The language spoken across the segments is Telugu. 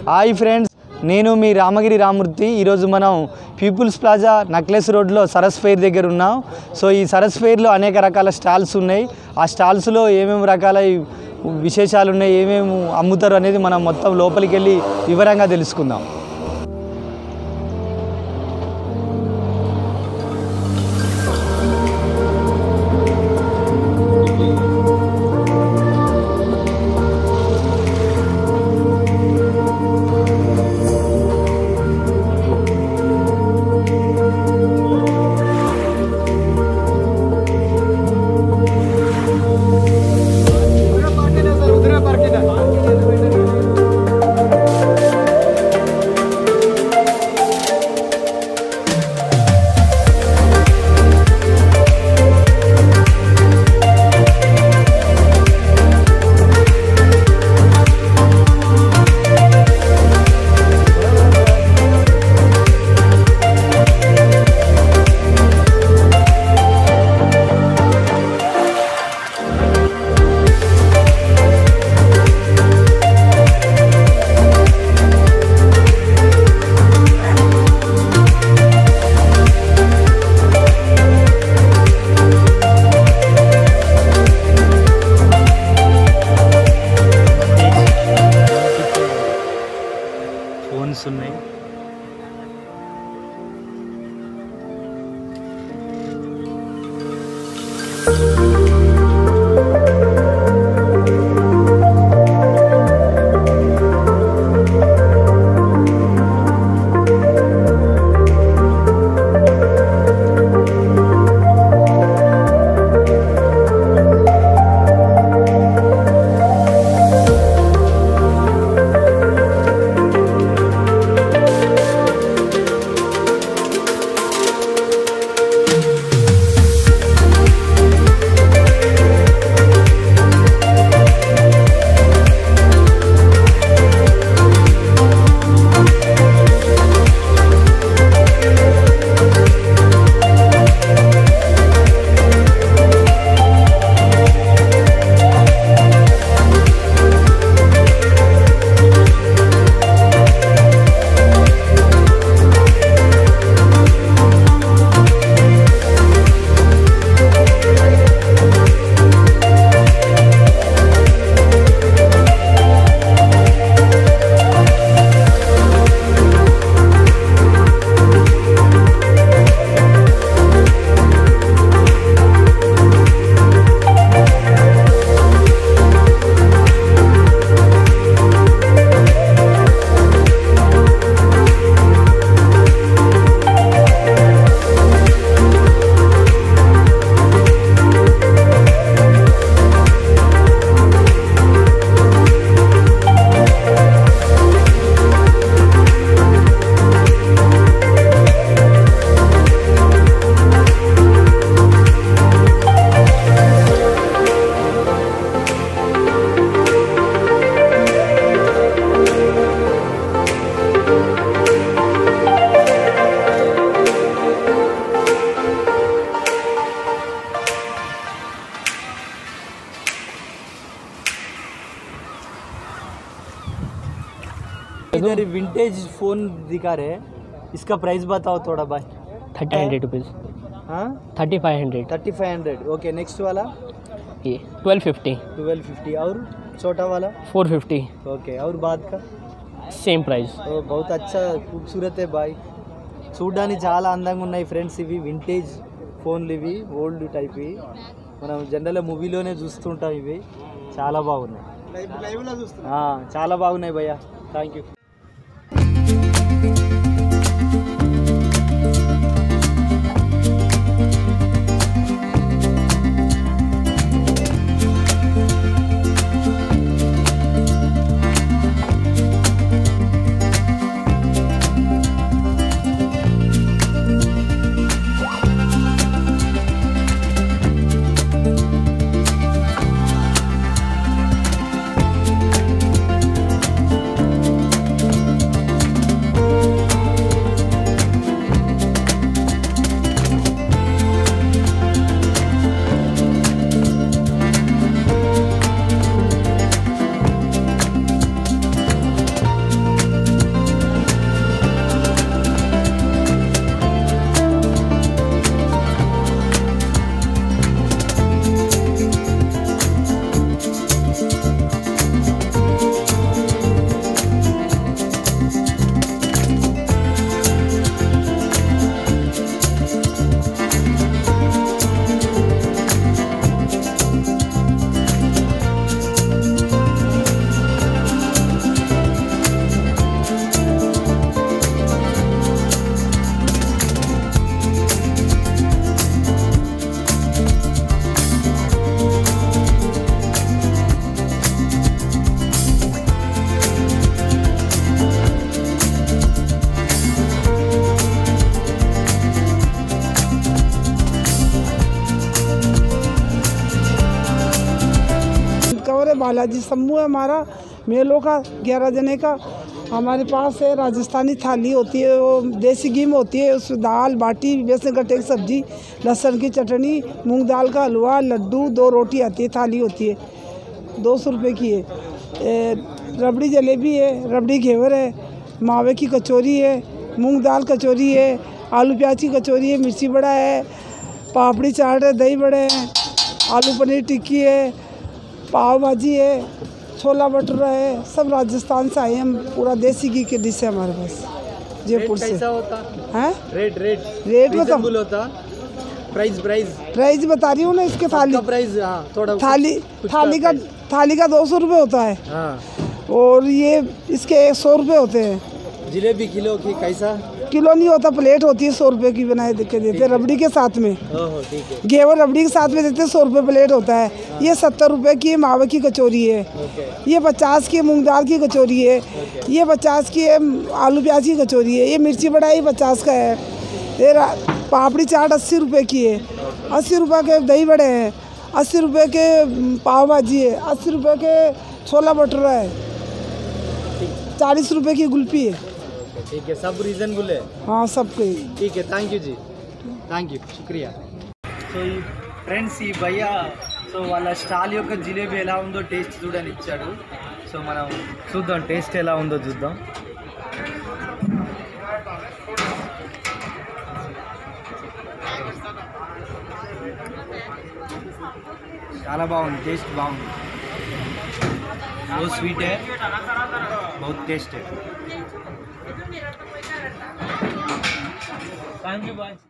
హాయ్ ఫ్రెండ్స్ నేను మీ రామగిరి రామూర్తి ఈరోజు మనం పీపుల్స్ ప్లాజా నక్లెస్ రోడ్లో సరస్ ఫెయిర్ దగ్గర ఉన్నాం సో ఈ సరస్ ఫెయిర్లో అనేక రకాల స్టాల్స్ ఉన్నాయి ఆ స్టాల్స్లో ఏమేమి రకాల ఈ విశేషాలు ఉన్నాయి ఏమేమి అమ్ముతారు అనేది మనం మొత్తం లోపలికి వెళ్ళి వివరంగా తెలుసుకుందాం ఫోన్స్ ఉన్నాయి इधर विंटेज फोन दिखा रहे हैं इसका प्राइस बताओ थोड़ा भाई थर्टी हंड्रेड रुपीज़ हाँ thirty five hundred thirty five hundred okay next वाला ये ट्वेल्व फिफ्टी ट्वेल्व फिफ्टी और छोटा वाला फोर फिफ्टी ओके और बाद का సేమ్ ప్రైస్ ఓ బహుత్ అచ్చా ఖూబ్సూరతే బాయ్ చూడ్డానికి చాలా అందంగా ఉన్నాయి ఫ్రెండ్స్ ఇవి వింటేజ్ ఫోన్లు ఇవి ఓల్డ్ టైప్ ఇవి మనం జనరల్గా మూవీలోనే చూస్తుంటాం ఇవి చాలా బాగున్నాయి ఆ, చాలా బాగున్నాయి భయ్యా థ్యాంక్ యూ बालाजी समूह है हमारा मेलों का ग्यारह जने का हमारे पास है राजस्थानी थाली होती है वो देसी घी में होती है उसमें दाल बाटी बेसन गट्टे की सब्जी लहसुन की चटनी मूंग दाल का हलवा लड्डू दो रोटी आती है थाली होती है दो सौ रुपये की है ए, रबड़ी जलेबी है रबड़ी घेवर है मावे की कचौरी है मूंग दाल कचौरी है आलू प्याज की कचौरी है मिर्ची बड़ा है पापड़ी चाट है दही बड़े हैं आलू पनीर टिक्की है पाव भाजी है छोला भटूरा है सब राजस्थान से आए हैं हम पूरा देसी घी के डिश है हमारे पास जयपुर से कैसा होता हैं रेट रेट रेट बताओ रीजनेबल होता प्राइस प्राइस प्राइस बता रही हूँ ना इसके थाली का प्राइस हाँ थोड़ा थाली कुछ थाली का price। थाली का दो सौ रुपये होता है हाँ और ये इसके सौ रुपये होते हैं जिलेबी किलो की कैसा किलो नहीं होता प्लेट होती है सौ रुपये की बनाए दे के देते हैं रबड़ी के साथ में ओहो ठीक है घेवर रबड़ी के साथ में देते हैं सौ रुपये प्लेट होता है ये सत्तर रुपये की मावे की कचौरी है ओके ये पचास की मूंग दाल की कचौरी है ये पचास की है आलू प्याज की कचौरी है ये मिर्ची बड़ा ये पचास का है ये रा- पापड़ी चाट अस्सी रुपये की है अस्सी रुपये के दही बड़े हैं अस्सी रुपये के म, पाव भाजी है अस्सी रुपये के छोला भटूरा है चालीस रुपये की गुल्फी है ठीक है सब रीजनेबल है हाँ सबके ठीक है thank you ji thank you శుక్రియా సో ఈ ఫ్రెండ్స్ ఈ భయ్య సో వాళ్ళ స్టాల్ యొక్క జిలేబీ ఎలా ఉందో టేస్ట్ చూడని ఇచ్చాడు సో మనం చూద్దాం టేస్ట్ ఎలా ఉందో చూద్దాం చాలా బాగుంది టేస్ట్ బాగుంది बहुत स्वीट है बहुत टेस्ट है थैंक यू बाय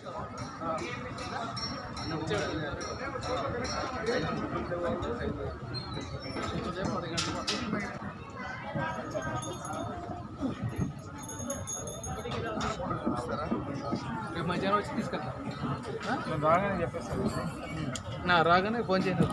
రేపు మధ్యాహ్నం వచ్చి తీసుకెళ్తా రాగానే చెప్పేస్తాను నా రాగానే ఫోన్ చేయను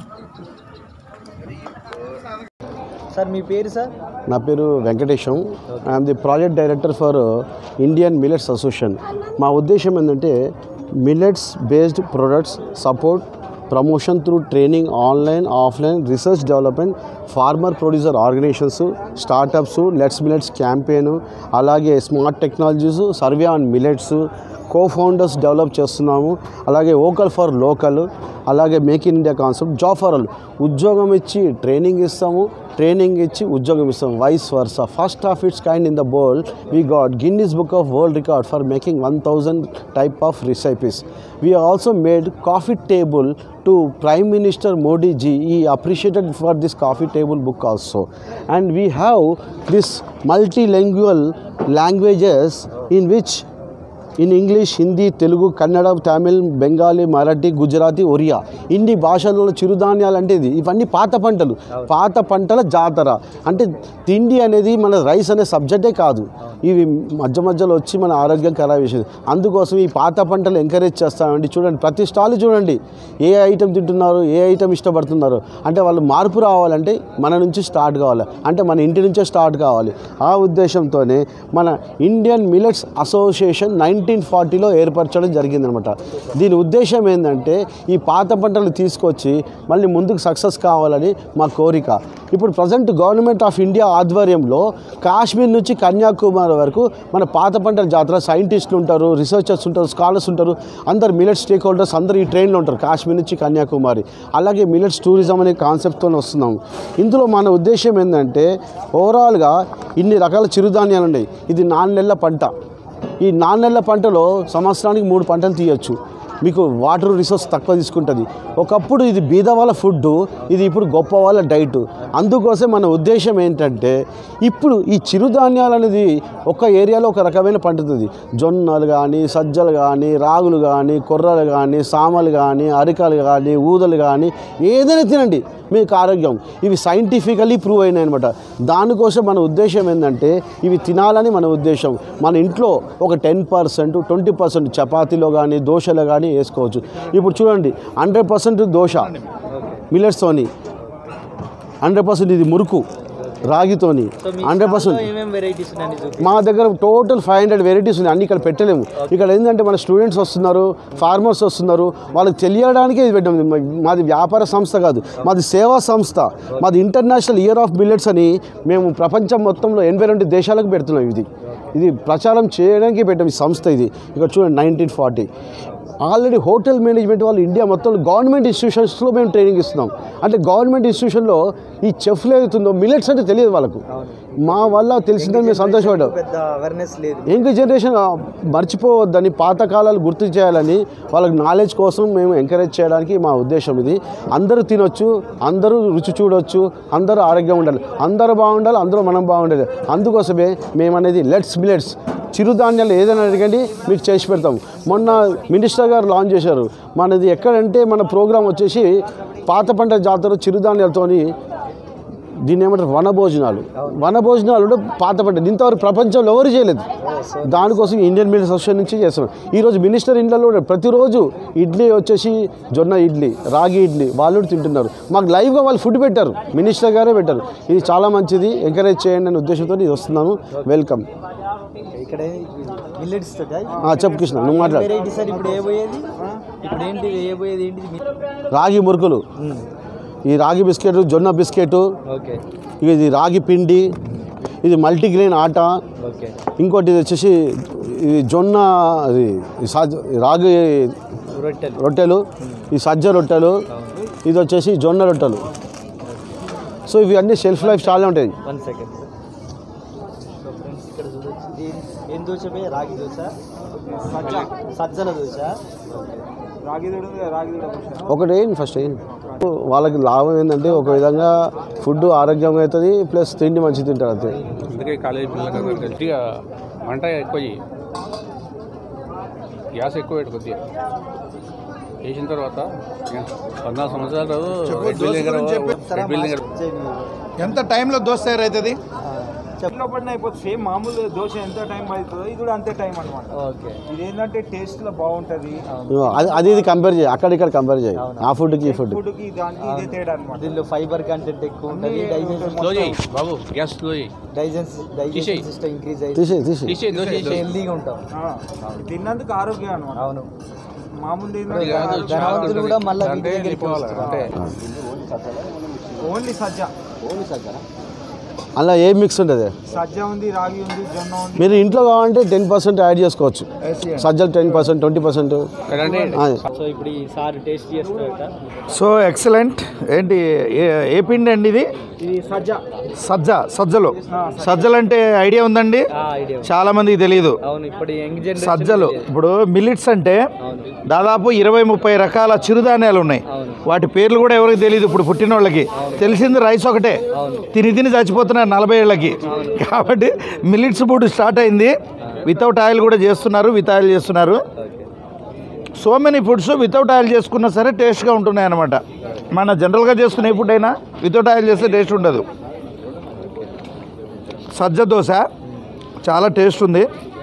సార్ మీ పేరు సార్ నా పేరు Venkatesham I'm the project director for Indian millets association మా ఉద్దేశం ఏంటంటే millets based products support promotion through training online offline research development farmer producer organisations startups let's millets campaign అలాగే smart technologies survey on millets co founders develop చేస్తున్నాము అలాగే వోకల్ ఫర్ లోకల్ అలాగే make in India concept job for all ఉద్యోగం ఇచ్చి ట్రైనింగ్ ఇస్తాము ట్రైనింగ్ ఇచ్చి ఉద్యోగం ఇస్తాం vice versa first of its kind in the world we got Guinness book of world record for making one thousand type of recipes we also made coffee table to prime minister Modi ji he appreciated for this coffee table book also and we have this multilingual languages in which in English Hindi Telugu Kannada Tamil Bengali Marathi Gujarati Oriya ఇన్ని భాషలలో చిరుధాన్యాలు అంటే ఇది ఇవన్నీ పాత పంటలు పాత పంటల జాతర అంటే తిండి అనేది మన రైస్ అనే సబ్జెక్టే కాదు ఇవి మధ్య మధ్యలో వచ్చి మన ఆరోగ్యం ఖరాబ్ చేసేది అందుకోసం ఈ పాత పంటలు ఎంకరేజ్ చేస్తామండి చూడండి ప్రతి స్టాల్ చూడండి ఏ ఐటెం తింటున్నారు ఏ ఐటెం ఇష్టపడుతున్నారు అంటే వాళ్ళు మార్పు రావాలంటే మన నుంచి స్టార్ట్ కావాలి అంటే మన ఇంటి నుంచే స్టార్ట్ కావాలి ఆ ఉద్దేశంతోనే మన ఇండియన్ మిలెట్స్ అసోసియేషన్ నైన్టీన్ ఫార్టీలో ఏర్పరచడం జరిగిందనమాట దీని ఉద్దేశం ఏంటంటే ఈ పాత పంటలు తీసుకొచ్చి మళ్ళీ ముందుకు సక్సెస్ కావాలని మా కోరిక ఇప్పుడు ప్రజెంట్ గవర్నమెంట్ ఆఫ్ ఇండియా ఆధ్వర్యంలో కాశ్మీర్ నుంచి కన్యాకుమారి వరకు మన పాత పంటల జాతర సైంటిస్టులు ఉంటారు రీసెర్చర్స్ ఉంటారు స్కాలర్స్ ఉంటారు అందరు మిలెట్ స్టేక్ హోల్డర్స్ అందరు ఈ ట్రైన్లో ఉంటారు కాశ్మీర్ నుంచి కన్యాకుమారి అలాగే మిలెట్స్ టూరిజం అనే కాన్సెప్ట్తో వస్తున్నాం ఇందులో మన ఉద్దేశం ఏంటంటే ఓవరాల్గా ఇన్ని రకాల చిరుధాన్యాలు ఉన్నాయి ఇది నాలుగు నెలల పంట ఈ నాలుగు నెలల పంటలో సంవత్సరానికి మూడు పంటలు తీయొచ్చు మీకు వాటర్ రిసోర్స్ తక్కువ తీసుకుంటుంది ఒకప్పుడు ఇది బీద వాళ్ళ ఫుడ్ ఇది ఇప్పుడు గొప్ప వాళ్ళ డైట్ అందుకోసం మన ఉద్దేశం ఏంటంటే ఇప్పుడు ఈ చిరుధాన్యాలు అనేది ఒక ఏరియాలో ఒక రకమైన పండుతుంది జొన్నలు కానీ సజ్జలు కానీ రాగులు కానీ కొర్రలు కానీ సామలు కానీ అరికలు కానీ ఊదలు కానీ ఏదైనా తినండి మీకు ఆరోగ్యం ఇవి సైంటిఫికలీ ప్రూవ్ అయినాయి అనమాట దానికోసం మన ఉద్దేశం ఏంటంటే ఇవి తినాలని మన ఉద్దేశం మన ఇంట్లో ఒక టెన్ పర్సెంట్ ట్వంటీ పర్సెంట్ చపాతీలో కానీ దోశలో కానీ వేసుకోవచ్చు ఇప్పుడు చూడండి హండ్రెడ్ పర్సెంట్ దోశ మిల్లెట్స్తోని హండ్రెడ్ పర్సెంట్ ఇది మురుకు రాగితోని హండ్రెడ్ పర్సెంట్ ఏమేమి వెరైటీస్ ఉన్నాయండి మా దగ్గర టోటల్ ఫైవ్ హండ్రెడ్ వెరైటీస్ ఉన్నాయి అన్ని ఇక్కడ పెట్టలేము ఇక్కడ ఏంటంటే మన స్టూడెంట్స్ వస్తున్నారు ఫార్మర్స్ వస్తున్నారు వాళ్ళకి తెలియడానికే ఇది పెట్టాము మా- మాది వ్యాపార సంస్థ కాదు మాది సేవా సంస్థ మాది ఇంటర్నేషనల్ ఇయర్ ఆఫ్ మిల్లెట్స్ అని మేము ప్రపంచం మొత్తంలో ఎనభై రెండు దేశాలకు పెడుతున్నాం ఇది ఇది ప్రచారం చేయడానికి పెట్టాం ఈ సంస్థ ఇది ఇక్కడ చూడండి nineteen forty already hotel management వాళ్ళు ఇండియా మొత్తం గవర్నమెంట్ ఇన్స్టిట్యూషన్స్లో మేము ట్రైనింగ్ ఇస్తున్నాం అంటే గవర్నమెంట్ ఇన్స్టిట్యూషన్లో ఈ చెఫ్లు ఏదైతుందో మిల్లెట్స్ అంటే తెలియదు వాళ్ళకు మా వల్ల తెలిసిందని మేము సంతోషపడ్డాం పెద్ద అవేర్నెస్ లేదు యంగ్ జనరేషన్ ఆ, మర్చిపోవద్దని పాతకాలాలు గుర్తు చేయాలని వాళ్ళకి నాలెడ్జ్ కోసం మేము ఎంకరేజ్ చేయడానికి మా ఉద్దేశం ఇది అందరూ తినొచ్చు అందరూ రుచి చూడొచ్చు అందరూ ఆరోగ్యంగా ఉండాలి అందరూ బాగుండాలి అందరూ మనం బాగుండాలి అందుకోసమే మేము అనేది లెట్స్ మిలెట్స్ చిరుధాన్యాలు ఏదైనా అడగండి మీకు చేసి పెడతాం మొన్న మినిస్టర్ గారు లాంచ్ చేశారు మనది ఎక్కడంటే మన ప్రోగ్రాం వచ్చేసి పాత పంట జాతర చిరుధాన్యాలతోని దీన్ని ఏమంటారు వన భోజనాలు వన భోజనాలు కూడా పాత పంట ఇంతవరకు ప్రపంచంలో ఎవరు చేయలేదు దానికోసం ఇండియన్ మిల్లెట్స్ అసోసియేషన్ నుంచి చేస్తున్నాం ఈరోజు మినిస్టర్ ఇండ్లలో కూడా ప్రతిరోజు ఇడ్లీ వచ్చేసి జొన్న ఇడ్లీ రాగి ఇడ్లీ వాళ్ళు కూడా తింటున్నారు మాకు లైవ్గా వాళ్ళు ఫుడ్ పెట్టారు మినిస్టర్ గారే పెట్టారు ఇది చాలా మంచిది ఎంకరేజ్ చేయండి అనే ఉద్దేశంతో ఇది వస్తున్నాను వెల్కమ్ ఇక్కడ మిల్లెట్స్ ఆ, చెప్పు కృష్ణ నువ్వు మాట్లాడు వెరైటీ సార్ ఇప్పుడు ఏ పోయేది ఇప్పుడు ఏంటి ఏ పోయేది ఏంటిది రాగి మురుకులు ఈ రాగి బిస్కెట్ జొన్న బిస్కెట్ ఓకే ఇక ఇది రాగి పిండి ఇది మల్టీగ్రెయిన్ ఆట ఓకే ఇంకోటి ఇది వచ్చేసి ఇది జొన్న అది ఈ సజ్జ రాగి రొట్టెలు రొట్టెలు ఈ సజ్జ రొట్టెలు ఇది వచ్చేసి జొన్న రొట్టెలు సో ఇవి అన్ని షెల్ఫ్ లైఫ్ చాలా ఉంటాయి వన్ సెకండ్ సో ఫ్రెండ్స్ ఇక్కడ చూడొచ్చు ఇది ఏం దోశ బే రాగి దోశ సజ్జ సజ్జల దోశ రాగి దోశ రాగి దోశ ఒకటి వేయండి ఫస్ట్ వేయండి వాళ్ళకి లాభం ఏంటంటే ఒక విధంగా ఫుడ్ ఆరోగ్యంగా అవుతుంది ప్లస్ తిండి మంచి తింటారు అంతే అందుకే కాలేజీ పిల్లలకు అందరికీ గట్టిగా మంట ఎక్కువ చెయ్యి గ్యాస్ ఎక్కువ పెట్టు కొద్దిగా వేసిన తర్వాత ఇక పద్నాలుగు సంవత్సరాలు రెడ్ బిల్డింగ్ రెడ్ బిల్డింగ్ ఎంత టైంలో దోశ తయారవుతుంది పడిన అయిపోతుంది సేమ్ మామూలు దోశ ఎంత టైం అవుతుందో ఇది కూడా అంతే టైం అనమాట ఓకే ఇది ఏంటంటే టేస్ట్ లో బాగుంటది అది అది ఇది కంపేర్ చేయి అక్కడ ఇక్కడ కంపేర్ చేయి ఆ ఫుడ్కి ఈ ఫుడ్ ఫుడ్ కి దానికి ఇదే తేడా అనమాట దీనిలో ఫైబర్ కంటెంట్ ఎక్కువ ఉంటుంది డైజెషన్ స్లో చేయి బాబు గ్యాస్ స్లో చేయి డైజెషన్ తీసేయ్. డైజెషన్ సిస్టమ్ ఇంక్రీజ్ అయ్యి తీసే తీసే తీసేయి దోశ తీసేయి హెల్దీగా ఉంటాం తిన్నందుకు ఆరోగ్యం అనమాట అవును మామూలు ఇది కాదు, ఏంటంటే చాలా ధనవంతులు ఉంటుంది. కూడా మళ్ళీ అంటే వీటి దగ్గరికి వెళ్ళిపోవాలి, వస్తారు. అంటే ఓన్లీ సజ్జ అలా ఏ మిక్స్ ఉంటుంది సజ్జ ఉంది రాగి ఉంది జొన్న ఉంది మీరు ఇంట్లో కావాలంటే టెన్ పర్సెంట్ యాడ్ చేసుకోవచ్చు సజ్జలు టెన్ పర్సెంట్ ట్వంటీ పర్సెంట్ కదండి సో ఇప్పుడు ఈసారి టేస్ట్ చేస్తున్నట్ట సో ఎక్సలెంట్ ఏంటి ఏ- ఏ పిండి అండి ఇది ఇది సజ్జ సజ్జ సజ్జలు సజ్జలు అంటే ఐడియా ఉందండి ఐడియా చాలా మందికి తెలియదు అవును ఇప్పుడు యంగ్ జనరేషన్ సజ్జలు ఇప్పుడు మిలిట్స్ అంటే దాదాపు ఇరవై ముప్పై రకాల చిరుధాన్యాలు ఉన్నాయి వాటి పేర్లు కూడా ఎవరికి తెలియదు ఇప్పుడు పుట్టిన వాళ్ళకి తెలిసింది రైస్ ఒకటే తిని తిని చచ్చిపోతున్నారు నలభై ఏళ్ళకి కాబట్టి మిలిట్స్ ఫుడ్ స్టార్ట్ అయింది వితౌట్ ఆయిల్ కూడా చేస్తున్నారు విత్ ఆయిల్ చేస్తున్నారు so many foods without oil చేసుకున్నా సరే టేస్ట్గా ఉంటున్నాయి అన్నమాట మన జనరల్గా చేసుకునే ఫుడ్ అయినా వితౌట్ ఆయిల్ చేస్తే టేస్ట్ ఉండదు సజ్జ దోశ చాలా టేస్ట్ ఉంది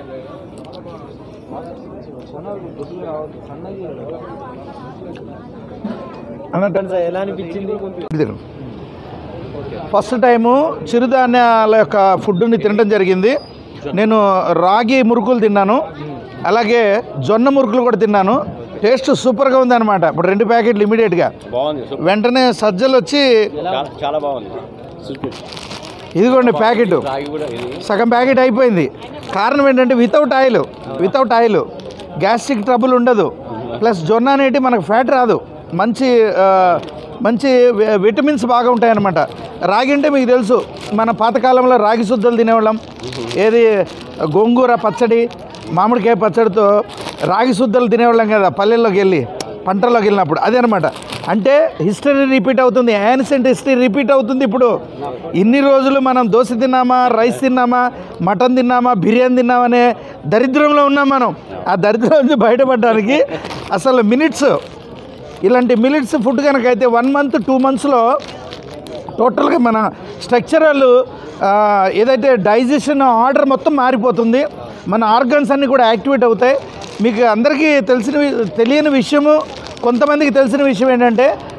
అన్నట్టు ఎలా అనిపించింది తిను ఫస్ట్ టైము చిరుధాన్యాల యొక్క ఫుడ్ని తినడం జరిగింది నేను రాగి మురుకులు తిన్నాను అలాగే జొన్న మురుకులు కూడా తిన్నాను టేస్ట్ సూపర్గా ఉంది అనమాట ఇప్పుడు రెండు ప్యాకెట్లు ఇమీడియట్గా వెంటనే సజ్జలు వచ్చి చాలా బాగుంది ఇదిగోండి ప్యాకెట్ సగం ప్యాకెట్ అయిపోయింది కారణం ఏంటంటే without oil without oil gastric trouble ఉండదు ప్లస్ జొన్న అనేటి మనకు ఫ్యాట్ రాదు మంచి ఆ, మంచి వి- విటమిన్స్ బాగా ఉంటాయన్నమాట రాగి అంటే మీకు తెలుసు మన పాతకాలంలో రాగి శుద్ధలు తినేవాళ్ళం ఏది గోంగూర పచ్చడి మామిడికాయ పచ్చడితో రాగి శుద్ధలు తినేవాళ్ళం కదా పల్లెల్లోకి వెళ్ళి పంటల్లోకి వెళ్ళినప్పుడు అదే అనమాట అంటే హిస్టరీ రిపీట్ అవుతుంది యాన్సెంట్ హిస్టరీ రిపీట్ అవుతుంది ఇప్పుడు ఇన్ని రోజులు మనం దోశ తిన్నామా రైస్ తిన్నామా మటన్ తిన్నామా బిర్యానీ తిన్నామనే దరిద్రంలో ఉన్నాం మనం ఆ దరిద్రం నుంచి బయటపడడానికి అసలు మినిట్స్ ఇలాంటి మినిట్స్ ఫుడ్ కనుక అయితే వన్ మంత్ టూ మంత్స్లో టోటల్గా మన స్ట్రక్చరల్ ఏదైతే డైజెషన్ ఆర్డర్ మొత్తం మారిపోతుంది మన ఆర్గన్స్ అన్నీ కూడా యాక్టివేట్ అవుతాయి మీకు అందరికీ తెలిసిన వి- తెలియని విషయము కొంతమందికి తెలిసిన విషయం ఏంటంటే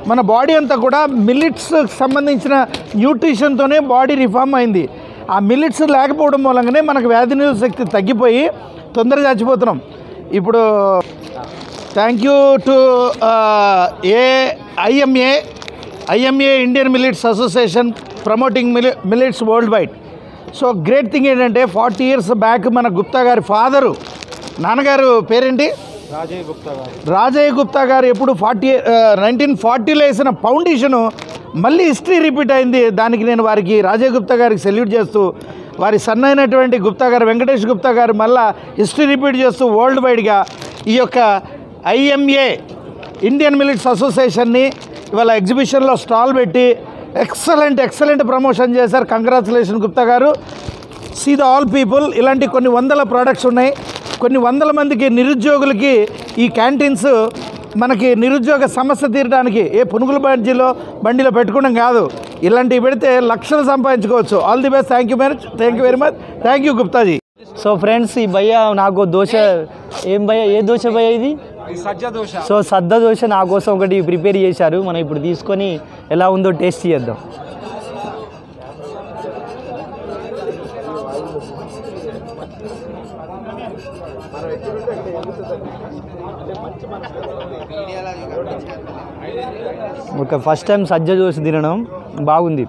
మన బాడీ అంతా కూడా మిల్లెట్స్ సంబంధించిన న్యూట్రిషన్తోనే బాడీ రిఫార్మ్ అయింది ఆ మిల్లెట్స్ లేకపోవడం మూలంగానే మనకు వ్యాధి నిరోధక శక్తి తగ్గిపోయి తొందరగా చచ్చిపోతున్నాం ఇప్పుడు thank you to a IMA IMA Indian millets association promoting mil millets world wide so great thing ఏంటంటే ఫార్టీ ఇయర్స్ బ్యాక్ మన గుప్తా గారి ఫాదరు నాన్నగారు పేరేంటి రాజయ్య గుప్తా గారు రాజయ్య గుప్తా గారు ఎప్పుడు ఫార్టీ నైన్టీన్ ఫార్టీలో వేసిన ఫౌండేషను మళ్ళీ హిస్టరీ రిపీట్ అయింది దానికి నేను వారికి రాజయ్య గుప్తా గారికి సెల్యూట్ చేస్తూ వారి సన్ అయినటువంటి గుప్తా గారు వెంకటేష్ గుప్తా గారు మళ్ళా హిస్టరీ రిపీట్ చేస్తూ వరల్డ్ వైడ్గా ఈ యొక్క ఐఎంఏ ఇండియన్ మిలిట్స్ అసోసియేషన్ని ఇవాళ ఎగ్జిబిషన్లో స్టాల్ పెట్టి ఎక్సలెంట్ ఎక్సలెంట్ ప్రమోషన్ చేశారు కంగ్రాచులేషన్ గుప్తా గారు సీ ద ఆల్ పీపుల్ ఇలాంటి కొన్ని వందల ప్రోడక్ట్స్ ఉన్నాయి కొన్ని వందల మందికి నిరుద్యోగులకి ఈ క్యాంటీన్స్ మనకి నిరుద్యోగ సమస్య తీరడానికి ఏ పునుగుల బండిలో బండిలో పెట్టుకోవడం కాదు ఇలాంటివి పెడితే లక్షలు సంపాదించుకోవచ్చు all the best thank you much thank you very much thank you గుప్తాజీ సో ఫ్రెండ్స్ ఈ భయ్య నాకు దోశ ఏం భయ్య ఏ దోశ భయ్య ఇది ఈ సజ్జ దోశ సో సద్ద దోశ నా కోసం ఒకటి ప్రిపేర్ చేశారు మనం ఇప్పుడు తీసుకొని ఎలా ఉందో టేస్ట్ చేద్దాం ఒక ఫస్ట్ టైం సజ్జ దోశ తినడం బాగుంది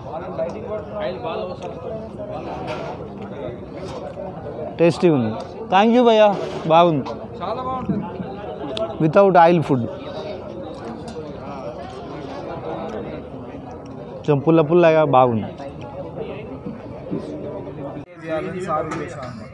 టేస్టీ ఉంది థ్యాంక్ యూ భయ్యా బాగుంది చాలా బాగుంటుంది వితౌట్ ఆయిల్ ఫుడ్ కొంచెం పుల్ల పుల్లగా బాగుంది చేయాలని సాగు చేశాను అన్నమాట.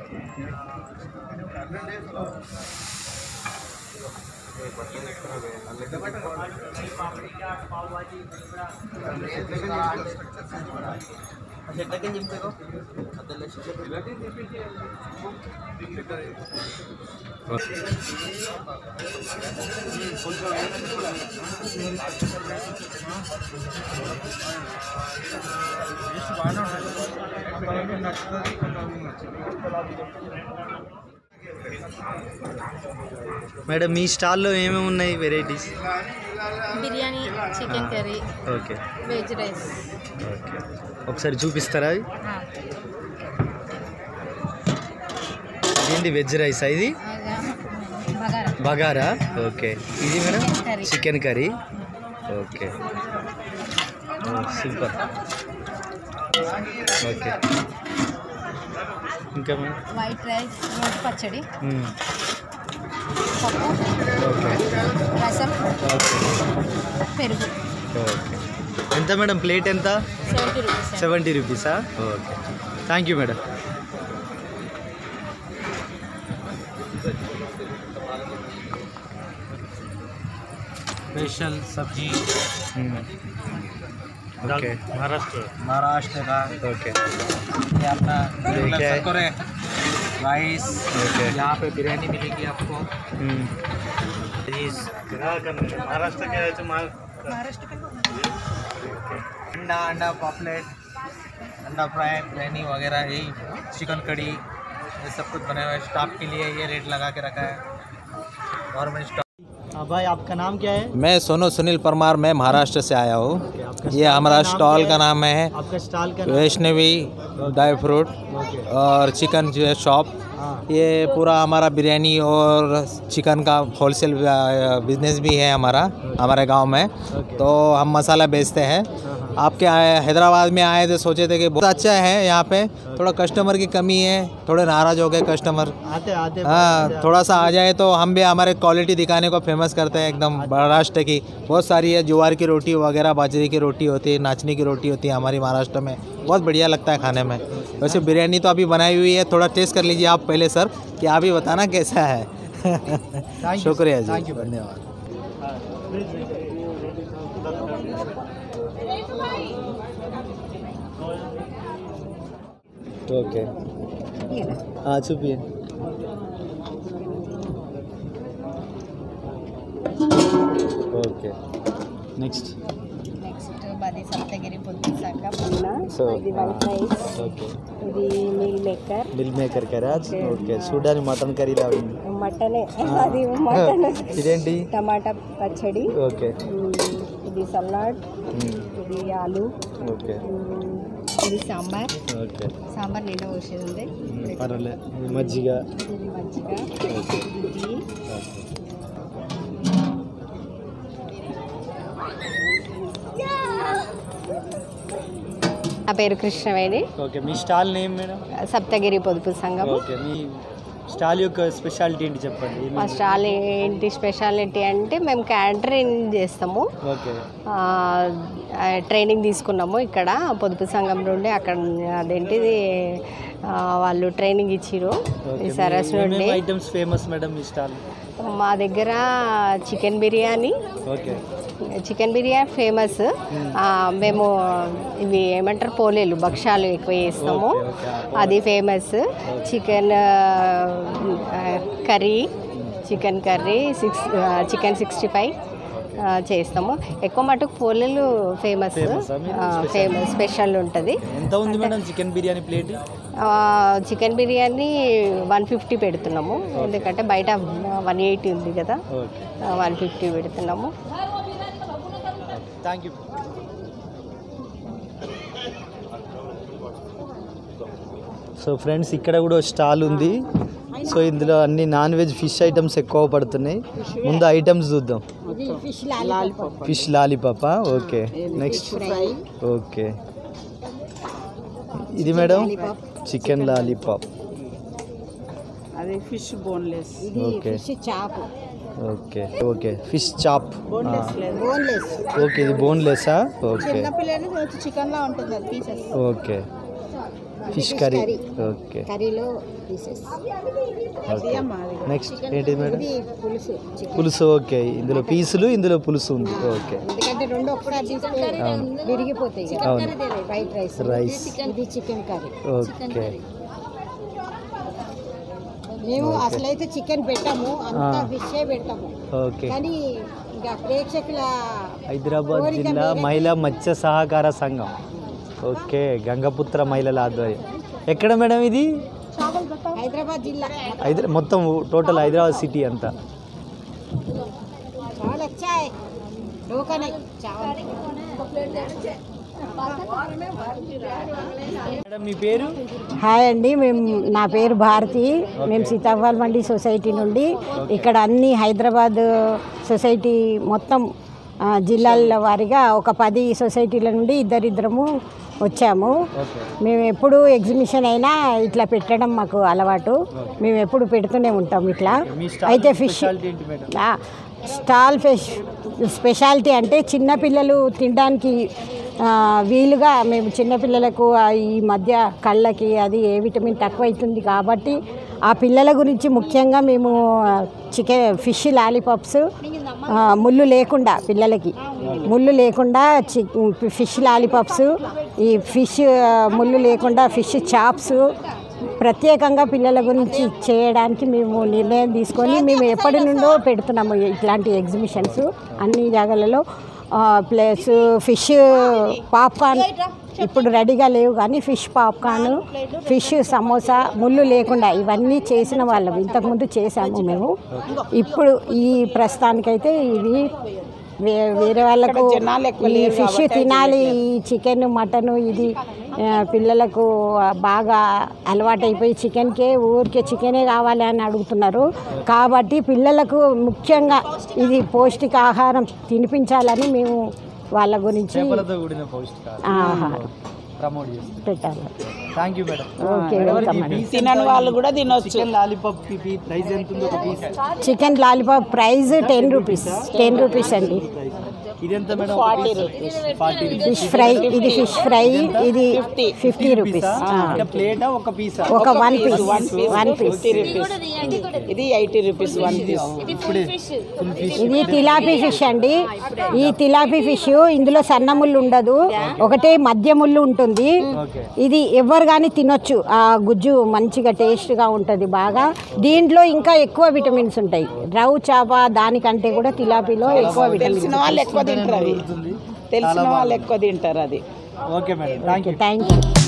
కొంతమందికి నచ్చుతుంది కొంతమందికి నచ్చదు మేడం మీ స్టాల్లో ఏమేమి ఉన్నాయి varieties biryani chicken curry okay veg rice okay ఒకసారి చూపిస్తారా అవి ఇదేంటి వెజ్ రైస్ ఇది బగారా బగారా ఓకే ఇది madam Chicken curry. Chicken curry okay super okay ఇంకా మేడం వైట్ రైస్ రోటి పచ్చడి మ్మ్. పప్పు ఓకే రసం ఓకే పెరుగు ఓకే ఎంత మేడం ప్లేట్ ఎంత సెవెంటీ రూపీస్ సెవెంటీ రూపీసా okay thank you madam special सब्जी ఓకే महाराष्ट्र महाराष्ट्र का ఓకే ये अपना ये क्या है? सकरे राइस ओके। यहाँ पे बिरयानी मिलेगी आपको మ్మ్. महाराष्ट्र के अंडा अंडा पॉपलेट अंडा फ्राई बिरयानी वगैरह यही चिकन कड़ी ये सब कुछ बना हुआ है स्टाफ के लिए ये रेट लगा के रखा है गवर्नमेंट स्टाफ हाँ भाई आपका नाम क्या है मैं सोनू सुनील परमार मैं महाराष्ट्र से आया हूँ आपका ये स्टॉल हमारा का नाम स्टॉल क्या का है? नाम है आपका स्टॉल का नाम वैष्णवी ड्राई फ्रूट ओके और चिकन जो है शॉप हाँ ये पूरा हमारा बिरयानी और चिकन का होलसेल बिजनेस भी है हमारा हमारे गांव में ओके। तो हम मसाला बेचते हैं हाँ, हाँ। आपके आए- हैदराबाद में आए थे सोचे थे कि बहुत अच्छा है यहाँ पे थोड़ा कस्टमर की कमी है थोड़े नाराज़ हो गए कस्टमर आते आते हाँ थोड़ा सा आ जाए तो हम भी हमारे क्वालिटी दिखाने को फेमस करते हैं एकदम महाराष्ट्र की बहुत सारी है ज्वार की रोटी वगैरह बाजरे की रोटी होती है नाचनी की रोटी होती है हमारी महाराष्ट्र में बहुत बढ़िया लगता है खाने में वैसे बिरयानी तो अभी बनाई हुई है थोड़ा टेस्ट कर लीजिए आप पहले सर कि आप ही बताना कैसा है you, शुक्रिया sir. जी Thank you. धन्यवाद ఓకే చూపి ఓకే నెక్స్ట్ నెక్స్ట్ మాది సప్తగిరి పొద్దు శాఖ పన్న So, ఇది వైట్ రైస్ ఓకే ఇది meal maker meal maker curry okay చూడడానికి మటన్ కర్రీ లాగా ఉంది మటన్ అది మటన్ ఇదేంటి టమాటా పచ్చడి ఓకే మ్, ఇది సలాడ్ ఇది ఆలు ఓకే మ్మ్, ఇది సాంబార్ ఓకే సాంబార్ నిండా పోసేది ఉంది పర్వాలేదు మజ్జిగ ఇది మంచిగా ఇది టీ నా పేరు కృష్ణవేణి ఓకే మీ స్టాల్ నేమ్ మేడం సప్తగిరి పొదుపు సంఘం ఓకే మీ స్టాల్ యొక్క స్పెషాలిటీ ఏంటి చెప్పండి మా స్టాల్ ఏంటి స్పెషాలిటీ అంటే మేము క్యాటరింగ్ చేస్తాము ఓకే ఆ, ఆ, ట్రైనింగ్ తీసుకున్నాము ఇక్కడ పొదుపు సంఘం నుండి అక్కడ అదేంటిది ఆ, వాళ్ళు ట్రైనింగ్ ఇచ్చిర్రు ఈ సరస్ నుండి ఐటమ్స్ ఫేమస్ మేడం మీ స్టాల్ మా దగ్గర chicken biryani okay chicken biryani famous ఆ, మేము ఇవి ఏమంటారు పోలేలు భక్షాలు ఎక్కువ చేస్తాము అది famous chicken curry chicken curry six chicken sixty five చేస్తాము ఎక్కువ మటుకు పోలేలు ఫేమస్ Famous ఆ మీరు? ఫేమస్ స్పెషల్ ఉంటుంది ఎంత ఉంది madam chicken biryani plate chicken biryani one fifty పెడుతున్నాము ఎందుకంటే బయట వన్ ఎయిటీ ఉంది కదా ఓకే వన్ ఫిఫ్టీ పెడుతున్నాము థ్యాంక్ యూ సో ఫ్రెండ్స్ ఇక్కడ కూడా స్టాల్ ఉంది సో ఇందులో అన్ని నాన్ వెజ్ ఫిష్ ఐటమ్స్ ఎక్కువ పడుతున్నాయి ముందు ఐటమ్స్ చూద్దాం ఫిష్ లాలీపాపా ఓకే నెక్స్ట్ ఓకే ఇది మేడం చికెన్ లాలీపాప్ అది fish boneless okay chop okay okay fish chop boneless okay ఇది బోన్లెస్సా ఓకే పిల్లలు చికెన్ లా ఉంటుంది అది pieces okay fish curry okay కర్రీలో పీసెస్ ఓకే నెక్స్ట్ ఏంటిది మేడం పులుసు పులుసు ఓకే ఇందులో పీసులు ఇందులో పులుసు ఉంది ఓకే ఎందుకంటే రెండు ఒక్కసారి తీసుకుంటే విరిగిపోతాయి అవును వైట్ రైస్ రైస్ ఇది చికెన్ కర్రీ ఓకే మేము అసలైతే చికెన్ పెట్టాము అంతా ఆ. ఫిషే పెడతాము ఓకే కానీ ఇంకా ప్రేక్షకుల హైదరాబాద్ జిల్లా మహిళా మత్స్య సహకార సంఘం ఓకే గంగపుత్ర మహిళల ఆధ్వర్యం ఎక్కడ మేడం ఇది హైదరాబాద్ జిల్లా హైదరా మొత్తం టోటల్ హైదరాబాద్ సిటీ అంతా చాలా వచ్చాయి టోకన్ చావల్ మేడం మీ పేరు హాయ్ అండి మేము నా పేరు భారతి మేము సీతాఫల్ మండి సొసైటీ నుండి ఇక్కడ అన్ని హైదరాబాద్ సొసైటీ మొత్తం ఆ, జిల్లాల వారీగా ఒక పది సొసైటీల నుండి ఇద్దరిద్దరము వచ్చాము మేము ఎప్పుడు ఎగ్జిబిషన్ అయినా ఇట్లా పెట్టడం మాకు అలవాటు మేము ఎప్పుడు పెడుతూనే ఉంటాం ఇట్లా మీ స్టాల్ అయితే ఫిష్ స్పెషాలిటీ ఏంటి మేడం ఆ, స్టాల్ ఫిష్ స్పెషాలిటీ అంటే చిన్నపిల్లలు తినడానికి ఆ, వీలుగా మేము చిన్నపిల్లలకు ఆ, ఈ మధ్య కళ్ళకి అది ఏ విటమిన్ తక్కువ అవుతుంది కాబట్టి ఆ పిల్లల గురించి ముఖ్యంగా మేము చికెన్ ఫిష్ లాలీపాప్స్ ఆ, ముళ్ళు లేకుండా పిల్లలకి ముళ్ళు లేకుండా చి ఫిష్ లాలీపాప్స్ ఈ ఫిష్ ఆ, ముళ్ళు లేకుండా ఫిష్ చాప్స్ ప్రత్యేకంగా పిల్లల గురించి చేయడానికి మేము నిర్ణయం తీసుకొని మేము ఎప్పటి నుండో పెడుతున్నాము ఇట్లాంటి ఎగ్జిబిషన్స్ అన్ని జాగాలలో ప్లస్ ఫిష్ పాప్కార్న్ ఇప్పుడు రెడీగా లేవు కానీ ఫిష్ పాప్కార్న్ ఫిష్ సమోసా ముళ్ళు లేకుండా ఇవన్నీ చేసిన వాళ్ళం ఇంతకుముందు చేసాము మేము ఇప్పుడు ఈ ప్రస్తుతానికైతే ఇది వే- వేరే వాళ్ళకు ఈ ఫిష్ తినాలి ఈ చికెన్ మటన్ ఇది ఆ, పిల్లలకు బాగా అలవాటైపోయి చికెన్కే ఊరికే చికెనే కావాలి అని అడుగుతున్నారు కాబట్టి పిల్లలకు ముఖ్యంగా ఇది పౌష్టికాహారం తినిపించాలని మేము వాళ్ళ గురించి చేపలతో కూడిన పౌష్టికాహారం ఆహారం ప్రమోట్ చేస్తాం పెట్టాలి thank you madam okay welcome అండి తినని వాళ్ళు కూడా తినొచ్చు చికెన్ లాలీపాప్ ప్రైస్ ఎంత ఉంది ఒక piece chicken lollipop price ten rupees ten rupees అండి ఇది ఎంత మేడం ఫార్టీ ఫిష్ ఫ్రై ఇది ఫిష్ ఫ్రై ఇది ఫిఫ్టీ రూపీస్ అంటే ప్లేటా ఒక పీసా ఒక వన్ పీస్ వన్ పీస్ ఇది ఎయిటీ రూపీస్ వన్ పీస్ ఇప్పుడే ఫుల్ ఫిష్ ఇది తిలాపీ ఫిష్ అండి ఈ తిలాపీ ఫిష్ ఇందులో సన్న ముళ్ళు ఉండదు ఒకటే మధ్య ముళ్ళు ఉంటుంది ఓకే ఇది ఎవరు కానీ తినొచ్చు ఆ గుజ్జు మంచిగా టేస్ట్గా ఉంటుంది బాగా దీంట్లో ఇంకా ఎక్కువ విటమిన్స్ ఉంటాయి రవ్వు చేప దానికంటే కూడా తిలాపీలో ఎక్కువ విటమిన్స్ తెలిసిన వాళ్ళు ఎక్కువ తింటారు అవి తెలిసిన వాళ్ళు ఎక్కువ తింటారు అది okay madam thank you thank you